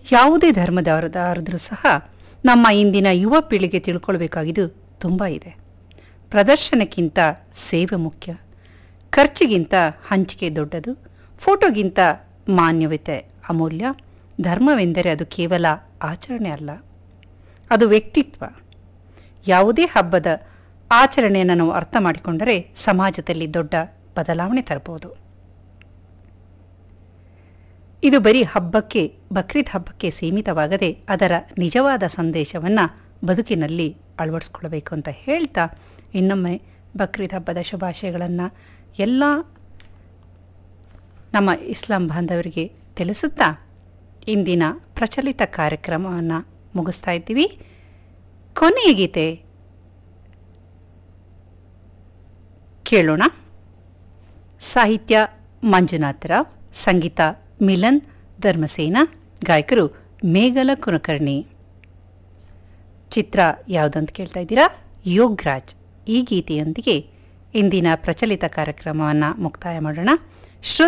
ಯಾವುದೇ ಧರ್ಮದವರದಾದ್ರೂ ಸಹ ನಮ್ಮ ಇಂದಿನ ಯುವ ಪೀಳಿಗೆ ತಿಳ್ಕೊಳ್ಬೇಕಾಗಿದ್ದು ತುಂಬ ಇದೆ ಪ್ರದರ್ಶನಕ್ಕಿಂತ ಸೇವೆ ಮುಖ್ಯ ಖರ್ಚಿಗಿಂತ ಹಂಚಿಕೆ ದೊಡ್ಡದು ಫೋಟೋಗಿಂತ ಮಾನ್ಯತೆ ಅಮೂಲ್ಯ ಧರ್ಮವೆಂದರೆ ಅದು ಕೇವಲ ಆಚರಣೆ ಅಲ್ಲ ಅದು ವ್ಯಕ್ತಿತ್ವ ಯಾವುದೇ ಹಬ್ಬದ ಆಚರಣೆಯನ್ನು ನಾವು ಅರ್ಥ ಮಾಡಿಕೊಂಡರೆ ಸಮಾಜದಲ್ಲಿ ದೊಡ್ಡ ಬದಲಾವಣೆ ತರಬಹುದು ಇದು ಬರೀ ಹಬ್ಬಕ್ಕೆ ಬಕ್ರೀದ್ ಹಬ್ಬಕ್ಕೆ ಸೀಮಿತವಾಗದೆ ಅದರ ನಿಜವಾದ ಸಂದೇಶವನ್ನು ಬದುಕಿನಲ್ಲಿ ಅಳವಡಿಸ್ಕೊಳ್ಬೇಕು ಅಂತ ಹೇಳ್ತಾ ಇನ್ನೊಮ್ಮೆ ಬಕ್ರೀದ್ ಹಬ್ಬದ ಶುಭಾಶಯಗಳನ್ನು ಎಲ್ಲ ನಮ್ಮ ಇಸ್ಲಾಂ ಬಾಂಧವರಿಗೆ ತಿಳಿಸುತ್ತಾ ಇಂದಿನ ಪ್ರಚಲಿತ ಕಾರ್ಯಕ್ರಮವನ್ನು ಮುಗಿಸ್ತಾ ಇದ್ದೀವಿ ಕೊನೆಯ ಗೀತೆ ಕೇಳೋಣ ಸಾಹಿತ್ಯ ಮಂಜುನಾಥ್ ರಾವ್ ಸಂಗೀತ ಮಿಲನ್ ಧರ್ಮಸೇನ ಗಾಯಕರು ಮೇಘಲ ಕುಲಕರ್ಣಿ ಚಿತ್ರ ಯಾವುದಂತ ಕೇಳ್ತಾ ಇದ್ದೀರಾ ಯೋಗ್ರಾಜ್ ಈ ಗೀತೆಯೊಂದಿಗೆ ಇಂದಿನ ಪ್ರಚಲಿತ ಕಾರ್ಯಕ್ರಮವನ್ನು ಮುಕ್ತಾಯ ಮಾಡೋಣ ಶ್ರೋತ